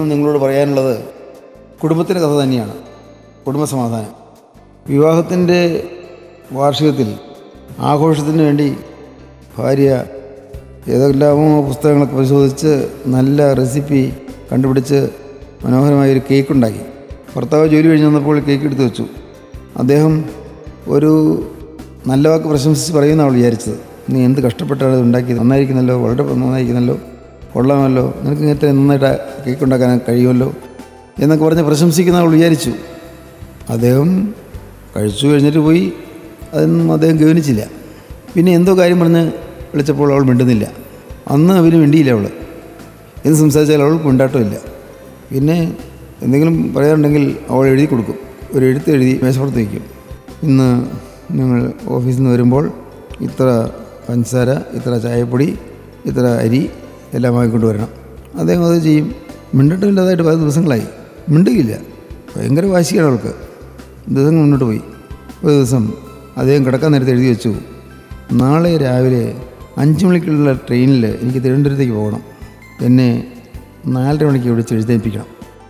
ഇന്ന് നിങ്ങളോട് പറയാനുള്ളത് കുടുംബത്തിൻ്റെ കഥ തന്നെയാണ് കുടുംബസമാധാനം വിവാഹത്തിൻ്റെ വാർഷികത്തിൽ ആഘോഷത്തിന് വേണ്ടി ഭാര്യ ഏതെല്ലാമോ പുസ്തകങ്ങളൊക്കെ പരിശോധിച്ച് നല്ല റെസിപ്പി കണ്ടുപിടിച്ച് മനോഹരമായൊരു കേക്ക് ഉണ്ടാക്കി ഭർത്താവ് ജോലി കഴിഞ്ഞ് വന്നപ്പോൾ കേക്ക് എടുത്ത് വെച്ചു അദ്ദേഹം ഒരു നല്ല വാക്ക് പ്രശംസിച്ച് പറയുന്ന അവൾ വിചാരിച്ചത് നീ എന്ത് കഷ്ടപ്പെട്ടാണ് ഇത് ഉണ്ടാക്കിയത് നന്നായിരിക്കുന്നല്ലോ വളരെ നന്നായിരിക്കുന്നല്ലോ കൊള്ളാമല്ലോ നിനക്ക് ഇങ്ങനത്തെ നന്നായിട്ട് കേക്ക് ഉണ്ടാക്കാൻ കഴിയുമല്ലോ എന്നൊക്കെ പറഞ്ഞ് പ്രശംസിക്കുന്ന അവൾ വിചാരിച്ചു അദ്ദേഹം കഴിച്ചു കഴിഞ്ഞിട്ട് പോയി അതൊന്നും അദ്ദേഹം ഗവനിച്ചില്ല പിന്നെ എന്തോ കാര്യം പറഞ്ഞ് വിളിച്ചപ്പോൾ അവൾ മിണ്ടുന്നില്ല അന്ന് അവന് മിണ്ടിയില്ല അവൾ എന്ന് സംസാരിച്ചാൽ അവൾ മിണ്ടാട്ടമില്ല പിന്നെ എന്തെങ്കിലും പറയാനുണ്ടെങ്കിൽ അവൾ എഴുതി കൊടുക്കും ഒരു എഴുത്ത് എഴുതി മേശപ്പുറത്ത് വയ്ക്കും ഇന്ന് നിങ്ങൾ ഓഫീസിൽ നിന്ന് വരുമ്പോൾ ഇത്ര പഞ്ചസാര ഇത്ര ചായപ്പൊടി ഇത്ര അരി എല്ലാം വാങ്ങിക്കൊണ്ട് വരണം അദ്ദേഹം അത് ചെയ്യും മിണ്ടിട്ടില്ലാതായിട്ട് പല ദിവസങ്ങളായി മിണ്ടുകയില്ല ഭയങ്കര വാശിയാണ് അവൾക്ക് ദിവസം മുന്നോട്ട് പോയി ഒരു ദിവസം അദ്ദേഹം കിടക്കാൻ നേരത്തെ എഴുതി വെച്ചു നാളെ രാവിലെ അഞ്ച് മണിക്കുള്ള ട്രെയിനിൽ എനിക്ക് തിരുവനന്തപുരത്തേക്ക് പോകണം എന്നെ നാലര മണിക്ക് വിളിച്ച് എഴുന്നേൽപ്പിക്കണം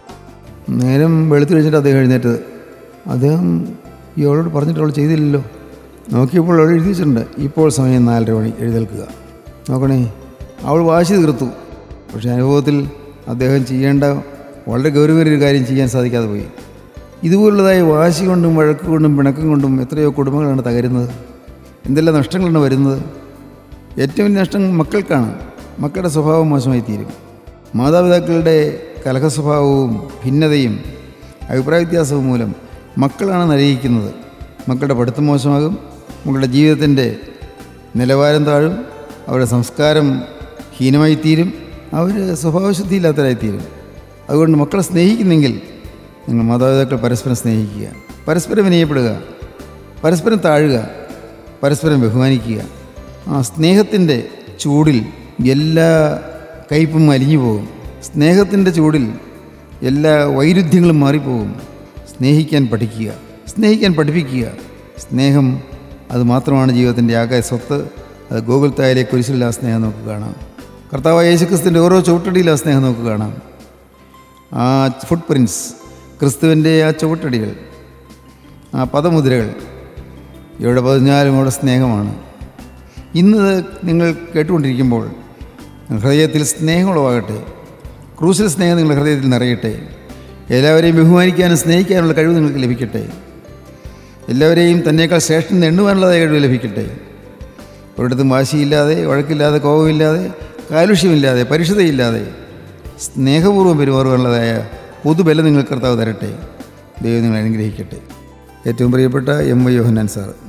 നേരം വെളുത്ത് കഴിഞ്ഞിട്ട് അദ്ദേഹം എഴുന്നേറ്റത് അദ്ദേഹം ഇവളോട് പറഞ്ഞിട്ട് അവൾ ചെയ്തില്ലല്ലോ നോക്കിയപ്പോൾ അവൾ എഴുതി വെച്ചിട്ടുണ്ട് ഇപ്പോൾ സമയം നാലര മണി എഴുന്നേൽക്കുക നോക്കണേ അവൾ വാശി തീർത്തു പക്ഷേ അനുഭവത്തിൽ അദ്ദേഹം ചെയ്യേണ്ട വളരെ ഗൗരവമേറിയ ഒരു കാര്യം ചെയ്യാൻ സാധിക്കാതെ പോയി ഇതുപോലുള്ളതായ വാശി കൊണ്ടും വഴക്ക് കൊണ്ടും പിണക്കം കൊണ്ടും എത്രയോ കുടുംബങ്ങളാണ് തകരുന്നത് എന്തെല്ലാം നഷ്ടങ്ങളാണ് വരുന്നത് ഏറ്റവും വലിയ നഷ്ടം മക്കൾക്കാണ് മക്കളുടെ സ്വഭാവം മോശമായി തീരും മാതാപിതാക്കളുടെ കലഹ സ്വഭാവവും ഭിന്നതയും അഭിപ്രായ വ്യത്യാസവും മൂലം മക്കളാണ് നരയിക്കുന്നത് മക്കളുടെ പഠിത്തം മോശമാകും മക്കളുടെ ജീവിതത്തിൻ്റെ നിലവാരം താഴും അവരുടെ സംസ്കാരം ഹീനമായി തീരും അവർ സ്വഭാവശുദ്ധിയില്ലാത്തവരായി തീരും അതുകൊണ്ട് മക്കളെ സ്നേഹിക്കുന്നെങ്കിൽ നിങ്ങൾ മാതാപിതാക്കൾ പരസ്പരം സ്നേഹിക്കുക പരസ്പരം വിനയപ്പെടുക പരസ്പരം താഴുക പരസ്പരം ബഹുമാനിക്കുക ആ സ്നേഹത്തിൻ്റെ ചൂടിൽ എല്ലാ കയ്പും അലിഞ്ഞു പോകും സ്നേഹത്തിൻ്റെ ചൂടിൽ എല്ലാ വൈരുദ്ധ്യങ്ങളും മാറിപ്പോകും സ്നേഹിക്കാൻ പഠിക്കുക സ്നേഹിക്കാൻ പഠിപ്പിക്കുക സ്നേഹം അത് മാത്രമാണ് ജീവിതത്തിൻ്റെ ആകെ സ്വത്ത് അത് ഗോകുൽത്തായാലെ കുരിശിൽ ആ സ്നേഹം നമുക്ക് കാണാം കർത്താവായ യേശുക്രിസ്തുവിൻ്റെ ഓരോ ചുവട്ടടിയിൽ ആ സ്നേഹം നമുക്ക് കാണാം ആ ഫുട് പ്രിൻസ് ക്രിസ്തുവിൻ്റെ ആ ചുവട്ടടികൾ ആ പദമുദ്രകൾ എവിടെ പതിഞ്ഞാലും അവിടെ സ്നേഹമാണ് ഇന്ന് നിങ്ങൾ കേട്ടുകൊണ്ടിരിക്കുമ്പോൾ ഹൃദയത്തിൽ സ്നേഹം ഉളവാകട്ടെ ക്രൂശൽ സ്നേഹം നിങ്ങളുടെ ഹൃദയത്തിൽ നിറയട്ടെ എല്ലാവരെയും ബഹുമാനിക്കാനും സ്നേഹിക്കാനുള്ള കഴിവ് നിങ്ങൾക്ക് ലഭിക്കട്ടെ എല്ലാവരെയും തന്നേക്കാൾ ശ്രേഷ്ഠം എണ്ണുവാനുള്ളതായ കഴിവ് ലഭിക്കട്ടെ ഒരിടത്തും വാശിയില്ലാതെ വഴക്കില്ലാതെ കോപമില്ലാതെ കാലുഷ്യമില്ലാതെ പരിശുദ്ധയില്ലാതെ സ്നേഹപൂർവ്വം പെരുമാറുവാനുള്ളതായ പൊതുബലം നിങ്ങൾ കർത്താവ് തരട്ടെ ദൈവം നിങ്ങൾ അനുഗ്രഹിക്കട്ടെ ഏറ്റവും പ്രിയപ്പെട്ട എം വൈ യോഹന്നാൻ സാറ്